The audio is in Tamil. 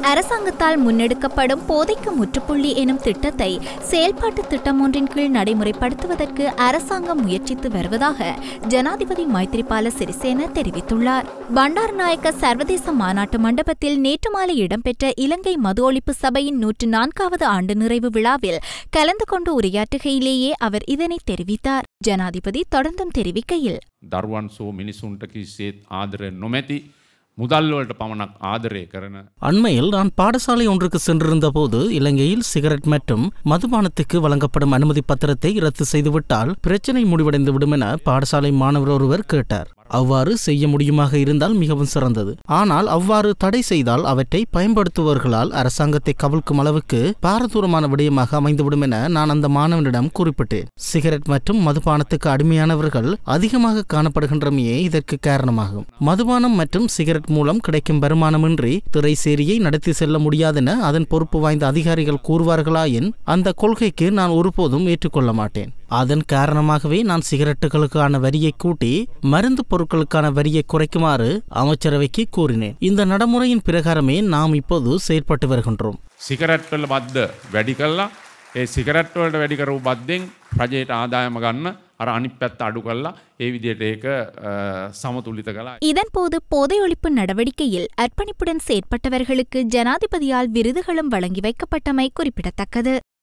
அரசாங்கத்தால் முன்னெடுக்கப்படும் போதைக்கு முற்றுப்புள்ளி எனும் திட்டத்தை செயல்பாட்டு திட்டம் ஒன்றின் கீழ் நடைமுறைப்படுத்துவதற்கு அரசாங்கம் முயற்சித்து வருவதாக ஜனாதிபதி மைத்ரிபால சிறிசேன தெரிவித்துள்ளார் பண்டாரநாயக்க சர்வதேச மாநாட்டு மண்டபத்தில் நேற்று மாலை இடம்பெற்ற இலங்கை மது ஒழிப்பு சபையின் நூற்று நான்காவது ஆண்டு நிறைவு விழாவில் கலந்து கொண்டு உரையாற்றுகையிலேயே அவர் இதனை தெரிவித்தார் ஜனாதிபதி தொடர்ந்தும் தெரிவிக்கையில் දරුවන් සෝ මිනිසුන්ට කිසිේත් ආදරය නොමැති මුදල්වලට පමණක් ආදරය කරන அண்மையில் நான் பாடசாலை ஒன்றுக்கு சென்றிருந்த போது இலங்கையில் சிகரெட் மற்றும் மதுபானத்துக்கு வழங்கப்படும் அனுமதி பத்திரத்தை ரத்து செய்துவிட்டால் பிரச்சினை முடிவடைந்து விடும் என பாடசாலை மாணவர் ஒருவர் கேட்டார் அவ்வாறு செய்ய முடியுமாக இருந்தால் மிகவும் சிறந்தது ஆனால் அவ்வாறு தடை செய்தால் அவற்றை பயன்படுத்துபவர்களால் அரசாங்கத்தை கவிழ்க்கும் அளவுக்கு பாரதூரமான விடயமாக அமைந்துவிடும் என நான் அந்த மாணவனிடம் குறிப்பிட்டேன் சிகரெட் மற்றும் மதுபானத்துக்கு அடிமையானவர்கள் அதிகமாக காணப்படுகின்றமையே இதற்கு காரணமாகும் மதுபானம் மற்றும் சிகரெட் மூலம் கிடைக்கும் வருமானமின்றி திரைசேரியை நடத்தி செல்ல முடியாதென அதன் பொறுப்பு வாய்ந்த அதிகாரிகள் கூறுவார்களாயின் அந்த கொள்கைக்கு நான் ஒருபோதும் ஏற்றுக்கொள்ள மாட்டேன் அதன் காரணமாகவே நான் சிகரெட்டுகளுக்கான வரியை கூட்டி மருந்து பொருட்களுக்கான வரியை குறைக்குமாறு அமைச்சரவைக்கு கூறினேன் இந்த நடைமுறையின் பிரகாரமே நாம் இப்போது செயற்பட்டு வருகின்றோம் සිකරැට්වල බද්ධ වැඩි කල්ලා ඒ සිකරැට්වලට වැඩි කරපු බද්ධෙන් රජයට ආදායම ගන්න අර අනි පැත්ත අඩු කල්ලා ඒ විදියට ඒක අ, සමතුලිත කලා இதன்போது போதை ஒழிப்பு நடவடிக்கையில் அர்ப்பணிப்புடன் செயற்பட்டவர்களுக்கு ஜனாதிபதியால் விருதுகளும் வழங்கி வைக்கப்பட்டமை குறிப்பிடத்தக்கது